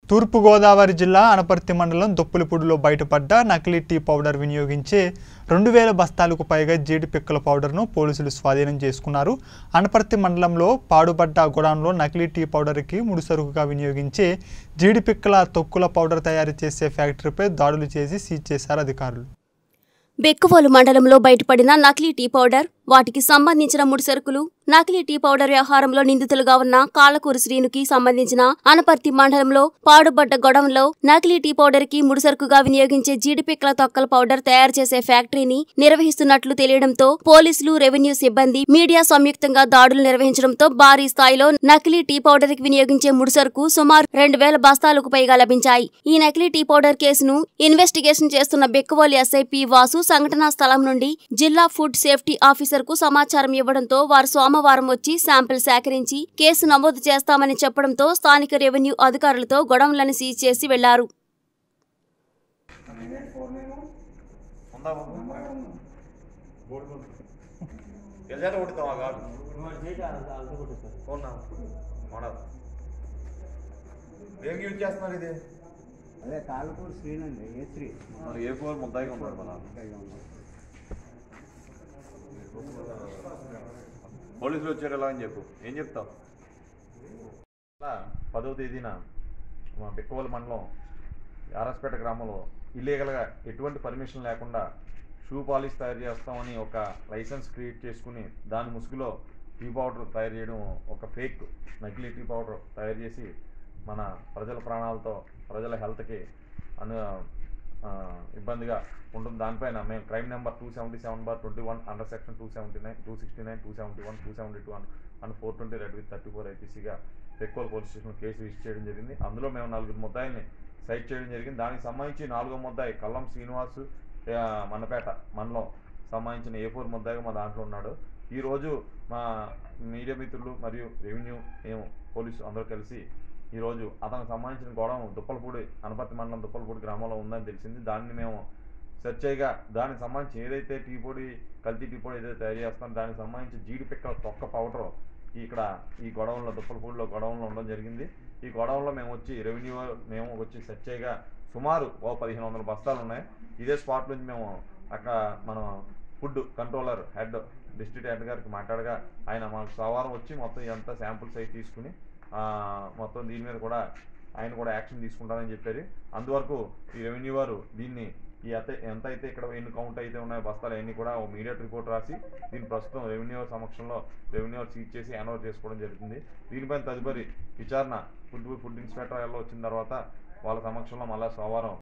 తూర్పుగోదావరి జిల్లా అనపర్తి మండలం దొప్పులపూడిలో బయటపడ్డ నకిలీ టీ పౌడర్ వినియోగించే రెండు వేల బస్తాలకు పైగా జీడి పిక్కల పౌడర్ను పోలీసులు స్వాధీనం చేసుకున్నారు అనపర్తి మండలంలో పాడుబడ్డ గోడౌన్లో నకిలీ టీ పౌడర్కి ముడిసరుకుగా వినియోగించే జీడి పిక్కల తొక్కుల పౌడర్ తయారు చేసే ఫ్యాక్టరీపై దాడులు చేసి సీజ్ చేశారు అధికారులు బెక్కువోలు మండలంలో బయటపడిన నకిలీ టీ పౌడర్ వాటికి సంబంధించిన ముడిసరుకులు నకిలీ టీ పౌడర్ వ్యవహారంలో నిందితులుగా ఉన్న కాళ్ళకూరు శ్రీనుకి సంబంధించిన అనపర్తి మండలంలో పాడుబడ్డ గొడవంలో నకిలీ టీ పౌడర్ కి ముడిసరుకుగా వినియోగించే జీడిపిక్కల తొక్కల పౌడర్ తయారు చేసే ఫ్యాక్టరీని నిర్వహిస్తున్నట్లు తెలియడంతో పోలీసులు రెవెన్యూ సిబ్బంది మీడియా సంయుక్తంగా దాడులు నిర్వహించడంతో భారీ స్థాయిలో నకిలీ టీ పౌడర్ కి వినియోగించే ముడిసరుకు సుమారు రెండు వేల బస్తాలకు పైగా లభించాయి ఈ నకిలీ టీ పౌడర్ కేసును ఇన్వెస్టిగేషన్ చేస్తున్న బెక్కవోలు ఎస్ఐపి వాసు సంఘటనా స్థలం నుండి జిల్లా ఫుడ్ సేఫ్టీ ఆఫీసర్ కు సమాచారం ఇవ్వడంతో వారు సోమవారం వచ్చి శాంపిల్ సేకరించి కేసు నమోదు చేస్తామని చెప్పడంతో స్థానిక రెవెన్యూ అధికారులతో గొడవలను సీజ్ చేసి వెళ్లారు ఉందా ఎల్జాట కొడుతావా కాదు ఫోన్ నా మోడల్ ఏం యూజ్ చేస్తున్నారు ఇది అదే కాళ్ళకూరు శ్రీనండి ఏ శ్రీ మరి ఏ ఫోర్ ముద్దాయిగా ఉన్నాడు మన పోలీసులు వచ్చారు ఎలా అని చెప్పు ఏం చెప్తావు అలా పదవ తేదీన మా బిక్కవోలు మండలం ఆర్ఎస్పేట గ్రామంలో ఇల్లీగల్గా ఎటువంటి పర్మిషన్ లేకుండా షూ పాలిష్ తయారు చేస్తామని ఒక లైసెన్స్ క్రియేట్ చేసుకుని దాని ముసుగులో టీ పౌడర్ తయారు చేయడం ఒక ఫేక్ నకిలీ టీ పౌడర్ తయారు చేసి మన ప్రజల ప్రాణాలతో ప్రజల హెల్త్కి అను ఆ, ఇబ్బందిగా ఉంటుంది దానిపైన మేము crime number two seventy seven bar twenty one under section two seventy nine two sixty nine two seventy one two seventy two and four twenty read with thirty four ఐపీసీగా పెక్కోల్ పోలీస్ స్టేషన్ కేసు రిజిస్టర్ చేయడం జరిగింది అందులో మేము నలుగురు ముద్దాయిల్ని site చేయడం జరిగింది దానికి సంబంధించి నాలుగో ముద్దాయి కల్లం శ్రీనివాస్ ఆ, మన్నపేట మనలో సంబంధించిన ఏ ఫోర్ ముద్దాయిగా మా దాంట్లో ఉన్నాడు ఈరోజు మా మీడియా మిత్రులు మరియు రెవెన్యూ మేము పోలీసు అందరూ కలిసి ఈరోజు అతనికి సంబంధించిన గొడవ దుప్పలపూడి అనపర్తి మండలం దుప్పలపూడి గ్రామంలో ఉందని తెలిసింది దాన్ని మేము సెర్చ్ చేయగా దానికి సంబంధించి ఏదైతే టీ పొడి కల్తీ టీ పొడి ఏదైతే తయారు చేస్తామో దానికి సంబంధించి జీడి పిక్కల తొక్క పౌడర్ ఇక్కడ ఈ గొడవల్లో దుప్పలపూడిలో గొడవల్లో ఉండడం జరిగింది ఈ గొడవల్లో మేము వచ్చి రెవెన్యూ మేము వచ్చి సెర్చ్ చేయగా సుమారు ఓ పదిహేను వందల బస్తాలు ఉన్నాయి ఇదే స్పాట్ నుంచి మేము అక్కడ మన food controller head district head గారికి మాట్లాడగా ఆయన మాకు సోమవారం వచ్చి మొత్తం ఇదంతా శాంపుల్స్ అవి తీసుకుని ఆ, మొత్తం దీని మీద కూడా ఆయన కూడా యాక్షన్ తీసుకుంటారని చెప్పారు అందువరకు ఈ రెవెన్యూ వారు దీన్ని ఈ అత ఎంత అయితే ఇక్కడ ఎన్ని కౌంట్ అయితే ఉన్నాయో బస్తాలు అన్ని కూడా ఓ మీడియట్ రిపోర్ట్ రాసి దీని ప్రస్తుతం రెవెన్యూ సమక్షంలో రెవెన్యూ సీజ్ చేసి హ్యాండ్ ఓవర్ చేసుకోవడం జరుగుతుంది దీనిపైన తదుపరి విచారణ ఫుడ్ ఫుడ్ ఇన్స్పెక్టర్ వచ్చిన తర్వాత వాళ్ళ సమక్షంలో మళ్ళీ సోమవారం